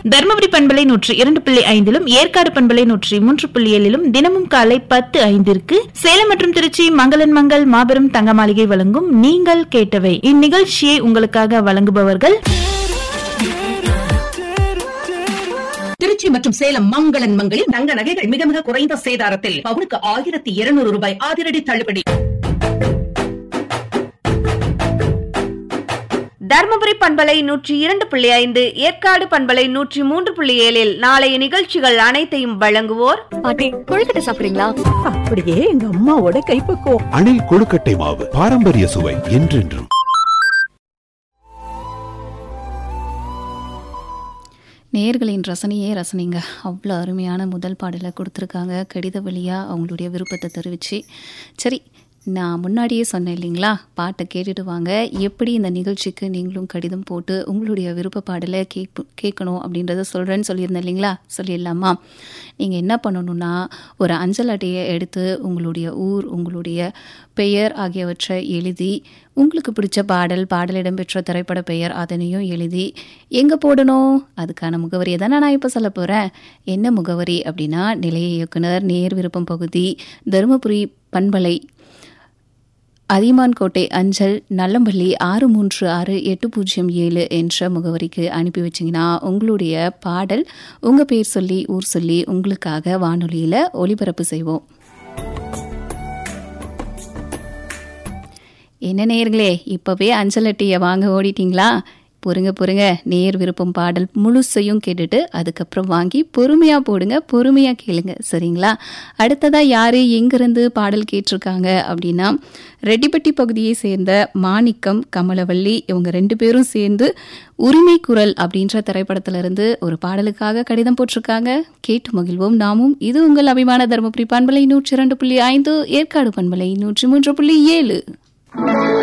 தருமபுரி பண்பலை நூற்றி இரண்டு புள்ளி ஐந்திலும் ஏற்காடு பண்பலை நூற்றி மூன்று புள்ளி ஏழிலும் தினமும் காலை பத்து ஐந்திற்கு சேலம் மற்றும் திருச்சி மங்களன் மங்கள் மாபெரும் தங்க மாளிகை வழங்கும் நீங்கள் கேட்டவை இந்நிகழ்ச்சியை உங்களுக்காக வழங்குபவர்கள் திருச்சி மற்றும் சேலம் மங்களன் மங்களில் தங்க நகைகள் மிக மிக குறைந்த சேதாரத்தில் பவுனுக்கு ஆயிரத்தி இருநூறு ரூபாய் அதிரடி தள்ளுபடி தர்மபுரி பண்பலை நூற்றி இரண்டு புள்ளி ஐந்து ஏற்காடு பண்பலை நூற்றி மூன்று புள்ளி ஏழில் நாளைய நிகழ்ச்சிகள் அனைத்தையும் வழங்குவோர் பாட்டி கொழுக்கட்டை சாப்பிடுறீங்களா அப்படியே எங்க அம்மாவோட கைப்பக்குவம் அணில் கொழுக்கட்டை மாவு பாரம்பரிய சுவை என்றென்றும் நேர்களின் ரசனையே ரசனைங்க அவ்வளோ அருமையான முதல் பாடலை கொடுத்துருக்காங்க கடித வழியாக அவங்களுடைய விருப்பத்தை தெரிவித்து சரி நான் முன்னாடியே சொன்னேன் இல்லைங்களா பாட்டை கேட்டுட்டு வாங்க எப்படி இந்த நிகழ்ச்சிக்கு நீங்களும் கடிதம் போட்டு உங்களுடைய விருப்ப பாடலை கேட்பு கேட்கணும் அப்படின்றத சொல்கிறேன்னு சொல்லியிருந்தேன் இல்லைங்களா சொல்லிடலாமா நீங்கள் என்ன பண்ணணும்னா ஒரு அஞ்சல் அட்டையை எடுத்து உங்களுடைய ஊர் உங்களுடைய பெயர் ஆகியவற்றை எழுதி உங்களுக்கு பிடிச்ச பாடல் பாடல் இடம்பெற்ற திரைப்பட பெயர் அதனையும் எழுதி எங்கே போடணும் அதுக்கான முகவரியை தானே நான் இப்போ சொல்ல போகிறேன் என்ன முகவரி அப்படின்னா நிலைய இயக்குனர் நேர் விருப்பம் பகுதி தருமபுரி பண்பலை அதியமான் கோட்டை அஞ்சல் நல்லம்பள்ளி ஆறு மூன்று ஆறு எட்டு பூஜ்ஜியம் ஏழு என்ற முகவரிக்கு அனுப்பி வச்சிங்கன்னா உங்களுடைய பாடல் உங்கள் பேர் சொல்லி ஊர் சொல்லி உங்களுக்காக வானொலியில் ஒளிபரப்பு செய்வோம் என்ன நேயர்களே இப்போவே அஞ்சல் அட்டையை வாங்க ஓடிட்டீங்களா பொறுங்க பொறுங்க நேர் விருப்பம் பாடல் முழுசையும் கேட்டுட்டு அதுக்கப்புறம் வாங்கி பொறுமையாக போடுங்க பொறுமையாக கேளுங்க சரிங்களா அடுத்ததாக யார் எங்கேருந்து பாடல் கேட்டிருக்காங்க அப்படின்னா ரெட்டிப்பட்டி பகுதியை சேர்ந்த மாணிக்கம் கமலவள்ளி இவங்க ரெண்டு பேரும் சேர்ந்து உரிமை குரல் அப்படின்ற திரைப்படத்திலிருந்து ஒரு பாடலுக்காக கடிதம் போட்டிருக்காங்க கேட்டு மகிழ்வோம் நாமும் இது உங்கள் அபிமான தருமபுரி பண்பலை நூற்றி இரண்டு புள்ளி ஐந்து ஏற்காடு பண்பலை நூற்றி மூன்று புள்ளி ஏழு